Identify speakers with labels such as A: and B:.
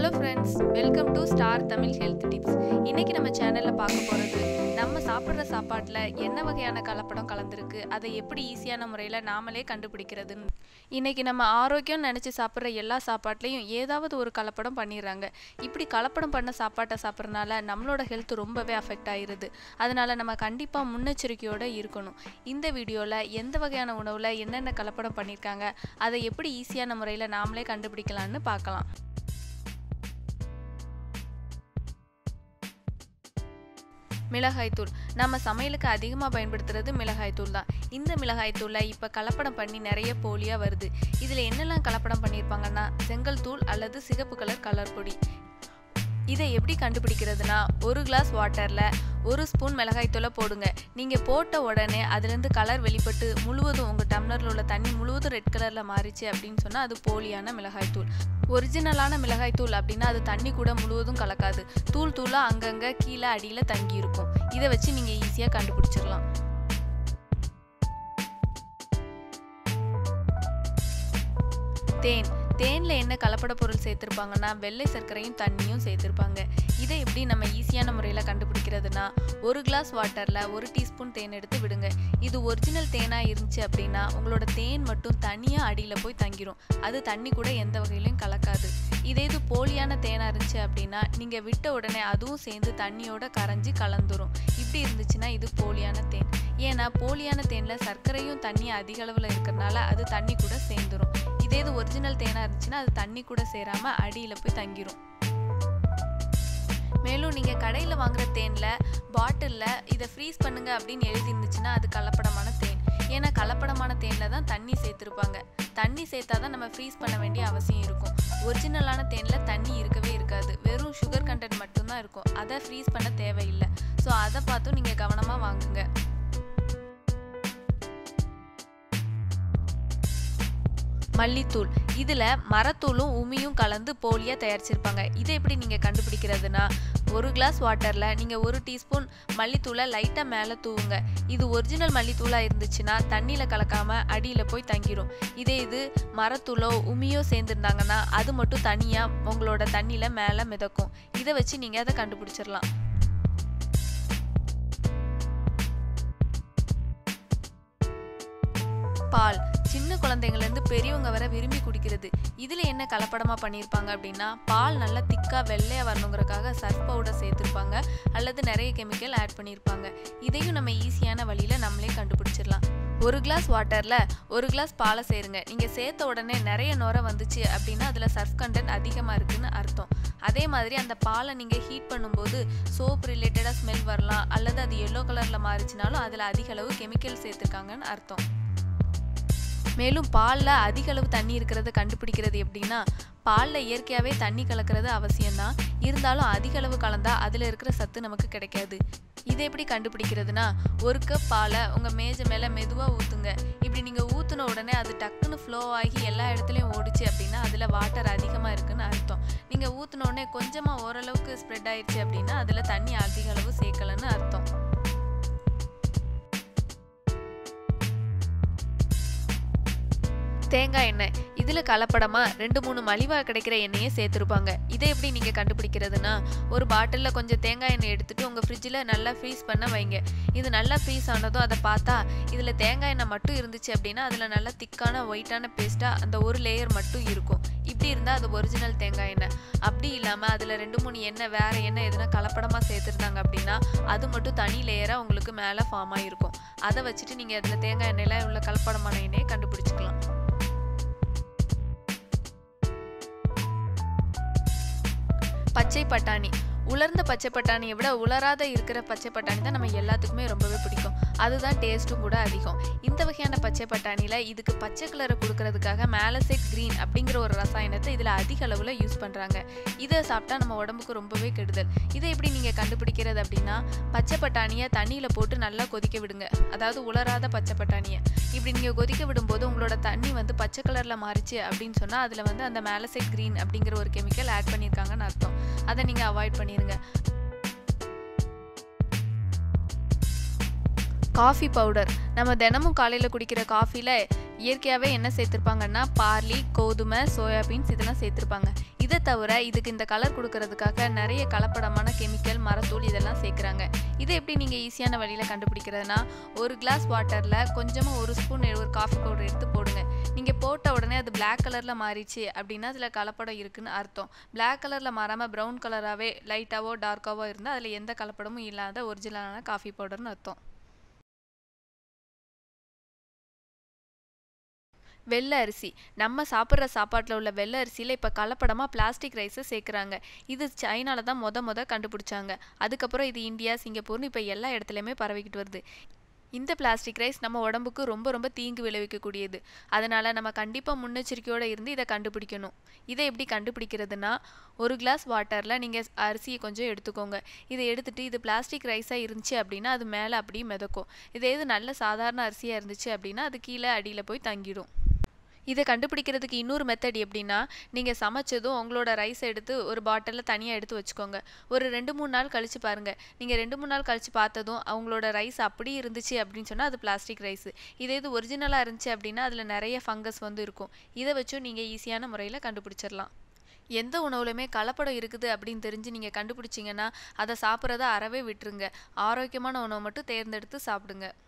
A: hello friends welcome to star Tamil health tips இன்னைக்கு நம்ம சேனலில் பார்க்க போகிறது நம்ம சாப்பிட்ற சாப்பாட்டில் என்ன வகையான கலப்படம் கலந்துருக்கு அதை எப்படி ஈஸியான முறையில் நாமளே கண்டுபிடிக்கிறதுன்னு இன்னைக்கு நம்ம ஆரோக்கியம் நினச்சி சாப்பிட்ற எல்லா சாப்பாட்லேயும் ஏதாவது ஒரு கலப்படம் பண்ணிடுறாங்க இப்படி கலப்படம் பண்ண சாப்பாட்டை சாப்பிட்றனால நம்மளோட ஹெல்த் ரொம்பவே அஃபெக்ட் ஆயிருது அதனால நம்ம கண்டிப்பாக முன்னெச்சரிக்கையோடு இருக்கணும் இந்த வீடியோவில் எந்த வகையான உணவில் என்னென்ன கலப்படம் பண்ணியிருக்காங்க அதை எப்படி ஈஸியான முறையில் நாமளே கண்டுபிடிக்கலாம்னு பார்க்கலாம் மிளகாய்த்தூள் நம்ம சமையலுக்கு அதிகமாக பயன்படுத்துறது மிளகாய்த்தூள் தான் இந்த மிளகாய்த்தூளை இப்போ கலப்படம் பண்ணி நிறைய போலியாக வருது இதில் என்னெல்லாம் கலப்படம் பண்ணியிருப்பாங்கன்னா செங்கல் தூள் அல்லது சிகப்பு கலர் கலர் பொடி இதை எப்படி கண்டுபிடிக்கிறதுனா ஒரு கிளாஸ் வாட்டரில் ஒரு ஸ்பூன் மிளகாய்த்தூளை போடுங்க நீங்கள் போட்ட உடனே அதுலேருந்து கலர் வெளிப்பட்டு முழுவதும் உங்கள் டம்ளரில் உள்ள தண்ணி முழுவதும் ரெட் கலரில் மாறிச்சு அப்படின்னு சொன்னால் அது போலியான மிளகாய்த்தூள் ஒரிஜினலான மிளகாய்த்தூள் அப்படின்னா அது தண்ணி கூட முழுவதும் கலக்காது தூள் தூளாக அங்கங்கே கீழே அடியில் தங்கி இருக்கும் இதை வச்சு நீங்கள் ஈஸியாக கண்டுபிடிச்சிடலாம் தேன் தேனில் என்ன கலப்பட பொருள் சேர்த்துருப்பாங்கன்னா வெள்ளை சர்க்கரையும் தண்ணியும் சேர்த்துருப்பாங்க இதை எப்படி நம்ம ஈஸியான முறையில் கண்டுபிடிக்கிறதுனா ஒரு கிளாஸ் வாட்டரில் ஒரு டீஸ்பூன் தேன் எடுத்து விடுங்க இது ஒரிஜினல் தேனாக இருந்துச்சு அப்படின்னா உங்களோட தேன் மட்டும் தனியாக அடியில் போய் தங்கிரும் அது தண்ணி கூட எந்த வகையிலையும் கலக்காது இதே இது போலியான தேனாக இருந்துச்சு அப்படின்னா நீங்கள் விட்ட உடனே அதுவும் சேர்ந்து தண்ணியோட கரைஞ்சி கலந்துரும் இப்படி இருந்துச்சுன்னா இது போலியான தேன் ஏன்னா போலியான தேனில் சர்க்கரையும் தண்ணி அதிக அளவில் இருக்கிறனால அது தண்ணி கூட சேர்ந்துரும் இதே இது ஒரிஜினல் தேனாக இருந்துச்சுன்னா அது தண்ணி கூட சேராம அடியில் போய் தங்கிரும் மேலும் நீங்கள் கடையில் வாங்குற தேனில் பாட்டிலில் இதை ஃப்ரீஸ் பண்ணுங்க அப்படின்னு எழுதி இருந்துச்சுன்னா அது கலப்படமான தேன் ஏன்னா கலப்படமான தேனில் தான் தண்ணி சேர்த்துருப்பாங்க தண்ணி சேர்த்தா தான் நம்ம ஃப்ரீஸ் பண்ண வேண்டிய அவசியம் இருக்கும் ஒரிஜினலான தேனில் தண்ணி இருக்கவே இருக்காது வெறும் சுகர் கண்டென்ட் மட்டும்தான் இருக்கும் அதை ஃப்ரீஸ் பண்ண தேவையில்லை ஸோ அதை பார்த்தும் நீங்கள் கவனமாக வாங்குங்க மல்லித்தூள் இதில் மரத்தூளும் உமியும் கலந்து போலியாக தயாரிச்சிருப்பாங்க இதை எப்படி நீங்கள் கண்டுபிடிக்கிறதுனா ஒரு கிளாஸ் வாட்டரில் நீங்கள் ஒரு டீஸ்பூன் மல்லித்தூளை லைட்டாக மேலே தூவுங்க இது ஒரிஜினல் மல்லித்தூளாக இருந்துச்சுன்னா தண்ணியில் கலக்காமல் அடியில் போய் தங்கிடும் இதே இது மரத்தூளோ உமியோ சேர்ந்துருந்தாங்கன்னா அது மட்டும் தனியாக உங்களோட தண்ணியில் மேலே மிதக்கும் இதை வச்சு நீங்கள் அதை கண்டுபிடிச்சிடலாம் பால் சின்ன குழந்தைங்கள்லேருந்து பெரியவங்க வர விரும்பி குடிக்கிறது இதில் என்ன கலப்படமாக பண்ணியிருப்பாங்க அப்படின்னா பால் நல்லா திக்காக வெள்ளையாக வரணுங்கிறக்காக சர்ஃப் பவுடர் சேர்த்துருப்பாங்க அல்லது நிறைய கெமிக்கல் ஆட் பண்ணியிருப்பாங்க இதையும் நம்ம ஈஸியான வழியில் நம்மளே கண்டுபிடிச்சிடலாம் ஒரு கிளாஸ் வாட்டரில் ஒரு கிளாஸ் பாலை சேருங்க நீங்கள் சேர்த்த உடனே நிறைய நுர வந்துச்சு அப்படின்னா அதில் சர்ஃப் கண்டென்ட் அதிகமாக இருக்குன்னு அர்த்தம் அதே மாதிரி அந்த பாலை நீங்கள் ஹீட் பண்ணும்போது சோப் ரிலேட்டடாக ஸ்மெல் வரலாம் அல்லது அது எல்லோ கலரில் மாறிச்சினாலும் அதில் அதிக அளவு கெமிக்கல் சேர்த்துருக்காங்கன்னு அர்த்தம் மேலும் பாலில் அதிக அளவு தண்ணி இருக்கிறத கண்டுபிடிக்கிறது எப்படின்னா பாலில் இயற்கையாகவே தண்ணி கலக்கிறது அவசியம்தான் இருந்தாலும் அதிக அளவு கலந்தால் அதில் இருக்கிற சத்து நமக்கு கிடைக்காது இதை எப்படி கண்டுபிடிக்கிறதுனா ஒரு கப் பாலை உங்கள் மேஜை மேலே மெதுவாக ஊற்றுங்க இப்படி நீங்கள் ஊற்றின உடனே அது டக்குன்னு ஃப்ளோ ஆகி எல்லா இடத்துலையும் ஓடிச்சு அப்படின்னா அதில் வாட்டர் அதிகமாக இருக்குன்னு அர்த்தம் நீங்கள் ஊற்றின உடனே கொஞ்சமாக ஓரளவுக்கு ஸ்ப்ரெட் ஆயிடுச்சு அப்படின்னா அதில் தண்ணி அதிக அளவு சேர்க்கலன்னு அர்த்தம் தேங்காய் எண்ணெய் இதில் கலப்படமாக ரெண்டு மூணு மலிவாக கிடைக்கிற எண்ணெயை சேர்த்துருப்பாங்க இதை எப்படி நீங்கள் கண்டுபிடிக்கிறதுனா ஒரு பாட்டிலில் கொஞ்சம் தேங்காய் எண்ணெய் எடுத்துகிட்டு உங்கள் ஃப்ரிட்ஜில் நல்லா ஃப்ரீஸ் பண்ண வைங்க இது நல்லா ஃப்ரீஸ் ஆனதும் அதை பார்த்தா இதில் தேங்காய் எண்ணெய் மட்டும் இருந்துச்சு அப்படின்னா அதில் நல்லா திக்கான ஒயிட்டான பேஸ்ட்டாக அந்த ஒரு லேயர் மட்டும் இருக்கும் இப்படி இருந்தால் அது ஒரிஜினல் தேங்காய் எண்ணெய் அப்படி இல்லாமல் அதில் ரெண்டு மூணு எண்ணெய் வேறு எண்ணெய் எதுனா கலப்படமாக சேர்த்துருந்தாங்க அப்படின்னா அது மட்டும் தனி லேயராக உங்களுக்கு மேலே ஃபார்ம் ஆகிருக்கும் அதை வச்சுட்டு நீங்கள் அதில் தேங்காய் எண்ணெயில் உள்ள கலப்படமான எண்ணெயை கண்டுபிடிச்சிக்கலாம் பச்சை பட்டாணி உலர்ந்த பச்சை பட்டாணியை விட உலராத இருக்கிற பச்சை பட்டாணி தான் நம்ம எல்லாத்துக்குமே ரொம்பவே பிடிக்கும் அதுதான் டேஸ்ட்டும் கூட அதிகம் இந்த வகையான பச்சை பட்டாணியில் இதுக்கு பச்சை கலரை கொடுக்கறதுக்காக மேலசெட் க்ரீன் அப்படிங்கிற ஒரு ரசாயனத்தை இதில் அதிக அளவில் யூஸ் பண்ணுறாங்க இதை சாப்பிட்டா நம்ம உடம்புக்கு ரொம்பவே கெடுதல் இதை எப்படி நீங்கள் கண்டுபிடிக்கிறது அப்படின்னா பச்சை பட்டாணியை தண்ணியில் போட்டு நல்லா கொதிக்க விடுங்க அதாவது உலராத பச்சை பட்டாணியை இப்படி நீங்கள் கொதிக்க விடும்போது உங்களோட தண்ணி வந்து பச்சை கலரில் மாறிச்சு அப்படின்னு சொன்னால் அதில் வந்து அந்த மேலசெட் க்ரீன் அப்படிங்கிற ஒரு கெமிக்கல் ஆட் பண்ணியிருக்காங்கன்னு அர்த்தம் அதை நீங்கள் அவாய்ட் பண்ணிடுங்க காஃபி பவுடர் நம்ம தினமும் காலையில் குடிக்கிற காஃபியில் இயற்கையாகவே என்ன சேர்த்துருப்பாங்கன்னா பார்லி கோதுமை சோயாபீன்ஸ் இதெல்லாம் சேர்த்துருப்பாங்க இதை தவிர இதுக்கு இந்த கலர் கொடுக்கறதுக்காக நிறைய கலப்படமான கெமிக்கல் மரத்தூள் இதெல்லாம் சேர்க்குறாங்க இதை எப்படி நீங்கள் ஈஸியான வழியில் கண்டுபிடிக்கிறதுனா ஒரு கிளாஸ் வாட்டரில் கொஞ்சமாக ஒரு ஸ்பூன் ஒரு காஃபி பவுடர் எடுத்து போடுங்க நீங்கள் போட்ட உடனே அது பிளாக் கலரில் மாறிச்சு அப்படின்னா அதில் கலப்படம் இருக்குன்னு அர்த்தம் பிளாக் கலரில் மாறாமல் ப்ரௌன் கலராகவே லைட்டாவோ டார்க்காவோ இருந்தால் அதில் எந்த கலப்படமும் இல்லாத ஒரிஜினலான காஃபி பவுடர்னு அர்த்தம் வெள்ளை அரிசி நம்ம சாப்பிட்ற சாப்பாட்டில் உள்ள வெள்ளை அரிசியில் இப்போ கலப்படமாக பிளாஸ்டிக் ரைஸை சேர்க்குறாங்க இது சைனால தான் மொத மொத கண்டுபிடிச்சாங்க அதுக்கப்புறம் இது இந்தியா சிங்கப்பூர்னு இப்போ எல்லா இடத்துலையுமே பரவிக்கிட்டு வருது இந்த பிளாஸ்டிக் ரைஸ் நம்ம உடம்புக்கு ரொம்ப ரொம்ப தீங்கு விளைவிக்கக்கூடியது அதனால் நம்ம கண்டிப்பாக முன்னெச்சரிக்கையோடு இருந்து இதை கண்டுபிடிக்கணும் இதை எப்படி கண்டுபிடிக்கிறதுனா ஒரு கிளாஸ் வாட்டரில் நீங்கள் அரிசியை கொஞ்சம் எடுத்துக்கோங்க இதை எடுத்துகிட்டு இது பிளாஸ்டிக் ரைஸாக இருந்துச்சு அப்படின்னா அது மேலே அப்படியே மிதக்கும் இதே இது நல்ல சாதாரண அரிசியாக இருந்துச்சு அப்படின்னா அது கீழே அடியில் போய் தங்கிடும் இதை கண்டுபிடிக்கிறதுக்கு இன்னொரு மெத்தட் எப்படின்னா நீங்கள் சமைச்சதும் உங்களோட ரைஸ் எடுத்து ஒரு பாட்டிலில் தனியாக எடுத்து வச்சுக்கோங்க ஒரு ரெண்டு மூணு நாள் கழித்து பாருங்கள் நீங்கள் ரெண்டு மூணு நாள் கழித்து பார்த்ததும் அவங்களோட ரைஸ் அப்படி இருந்துச்சு அப்படின்னு சொன்னால் அது பிளாஸ்டிக் ரைஸ் இதே இது ஒரிஜினலாக இருந்துச்சு அப்படின்னா அதில் நிறைய ஃபங்கஸ் வந்து இருக்கும் இதை வச்சும் நீங்கள் ஈஸியான முறையில் கண்டுபிடிச்சிடலாம் எந்த உணவுலையுமே கலப்படம் இருக்குது அப்படின்னு தெரிஞ்சு நீங்கள் கண்டுபிடிச்சிங்கன்னா அதை சாப்பிட்றத அறவே விட்டுருங்க ஆரோக்கியமான உணவை மட்டும் தேர்ந்தெடுத்து சாப்பிடுங்க